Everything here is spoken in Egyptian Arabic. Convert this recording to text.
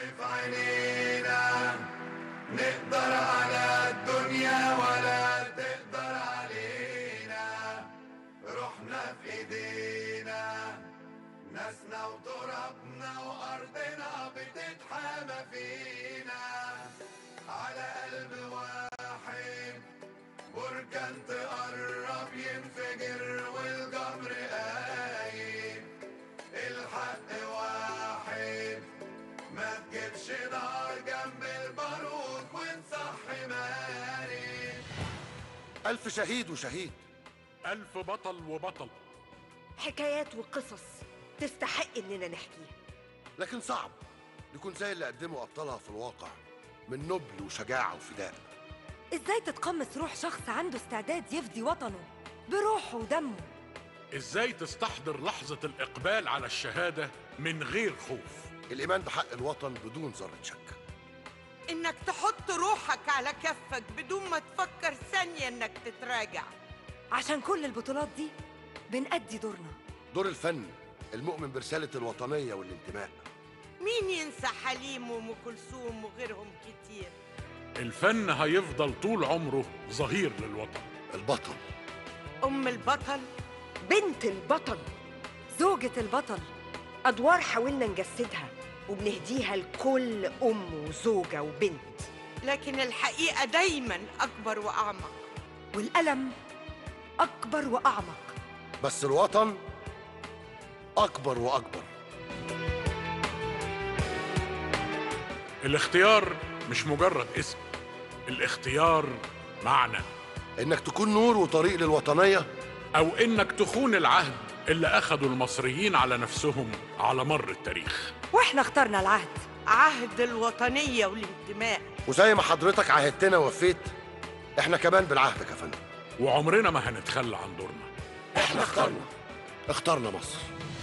في عينينا نقدر على الدنيا ولا تقدر علينا روحنا في ايدينا ناسنا وترابنا وارضنا بتتحامى فينا على قلب واحد بركان تقرب ينفجر والجمر قايم الحق واحد ما تجيبش نار جنب البارود ونصحي مارد ألف شهيد وشهيد ألف بطل وبطل حكايات وقصص تستحق اننا نحكيها لكن صعب نكون زي اللي قدموا أبطالها في الواقع من نبل وشجاعة وفداء ازاي تتقمص روح شخص عنده استعداد يفدي وطنه بروحه ودمه إزاي تستحضر لحظة الإقبال على الشهادة من غير خوف الإيمان بحق الوطن بدون ذرة شك انك تحط روحك على كفك بدون ما تفكر ثانية انك تتراجع عشان كل البطولات دي بنأدي دورنا دور الفن المؤمن برسالة الوطنية والانتماء مين ينسى حليم وام كلثوم وغيرهم كتير الفن هيفضل طول عمره ظهير للوطن البطل ام البطل بنت البطل زوجة البطل ادوار حاولنا نجسدها وبنهديها لكل ام وزوجه وبنت لكن الحقيقة دايما اكبر واعمق والألم أكبر وأعمق بس الوطن أكبر وأكبر الاختيار مش مجرد اسم الاختيار معنى إنك تكون نور وطريق للوطنية أو إنك تخون العهد اللي أخدوا المصريين على نفسهم على مر التاريخ وإحنا اخترنا العهد عهد الوطنية والانتماء وزي ما حضرتك عهدتنا ووفيت إحنا كمان بالعهد يا فندم وعمرنا ما هنتخلى عن دورنا إحنا اخترنا اخترنا مصر